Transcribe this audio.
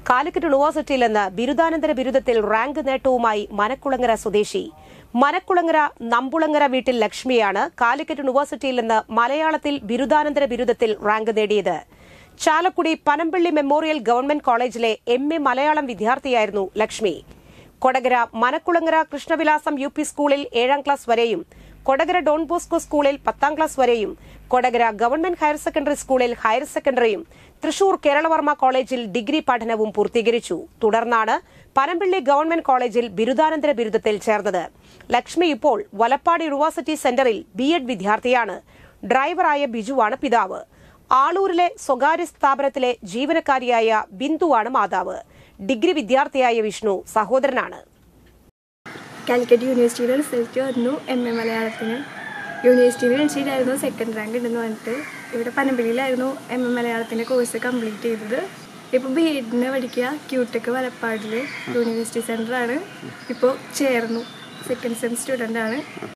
കാലിക്കറ്റ് യൂണിവേഴ്സിറ്റിയിൽ നിന്ന് ബിരുദാനന്തര ബിരുദത്തിൽ റാങ്ക് നേട്ടവുമായി മനക്കുളങ്ങര സ്വദേശി മനക്കുളങ്ങര നമ്പുളങ്ങര വീട്ടിൽ ലക്ഷ്മിയാണ് കാലിക്കറ്റ് യൂണിവേഴ്സിറ്റിയിൽ നിന്ന് മലയാളത്തിൽ ബിരുദാനന്തര ബിരുദത്തിൽ റാങ്ക് നേടിയത് ചാലക്കുടി പനമ്പള്ളി മെമ്മോറിയൽ ഗവൺമെന്റ് കോളേജിലെ എം എ മലയാളം വിദ്യാർത്ഥിയായിരുന്നു ലക്ഷ്മി കൊടകര മനക്കുളങ്ങര കൃഷ്ണവിലാസം യു പി സ്കൂളിൽ ഏഴാം ക്ലാസ് വരെയും കൊടകര ഡോൺ ബോസ്കോ സ്കൂളിൽ പത്താം ക്ലാസ് വരെയും കൊടകര ഗവൺമെന്റ് ഹയർ സെക്കൻഡറി സ്കൂളിൽ ഹയർ സെക്കൻഡറിയും തൃശൂർ കേരളവർമ്മ കോളേജിൽ ഡിഗ്രി പഠനവും പൂർത്തീകരിച്ചു തുടർന്നാണ് പനമ്പള്ളി ഗവൺമെന്റ് കോളേജിൽ ബിരുദാനന്തര ബിരുദത്തിൽ ചേർന്നത് ലക്ഷ്മി ഇപ്പോൾ വലപ്പാട് യൂണിവേഴ്സിറ്റി സെന്ററിൽ ബി എഡ് വിദ്യാർത്ഥിയാണ് ഡ്രൈവറായ ബിജുവാണ് പിതാവ് ആളൂരിലെ സ്വകാര്യ സ്ഥാപനത്തിലെ ജീവനക്കാരിയായ ബിന്ദുവാണ് മാതാവ് ഡിഗ്രി വിദ്യാർത്ഥിയായ വിഷ്ണു സഹോദരനാണ് കാലിക്കറ്റ് യൂണിവേഴ്സിറ്റിയുടെ റിസൾട്ട് വന്നു എം എ മലയാളത്തിന് യൂണിവേഴ്സിറ്റിയിൽ വിളിച്ചിട്ടായിരുന്നു സെക്കൻഡ് റാങ്ക് ഉണ്ടെന്ന് പറഞ്ഞിട്ട് ഇവിടെ പനമ്പള്ളിയിലായിരുന്നു എം എ മലയാളത്തിൻ്റെ കോഴ്സ് കംപ്ലീറ്റ് ചെയ്തത് ഇപ്പോൾ ബി എഡിന് പഠിക്കുക ക്യൂടെക് വലപ്പാടിൽ യൂണിവേഴ്സിറ്റി സെൻ്ററാണ് ഇപ്പോൾ ചേർന്നു സെക്കൻഡ് സെം സ്റ്റുഡൻ്റ് ആണ്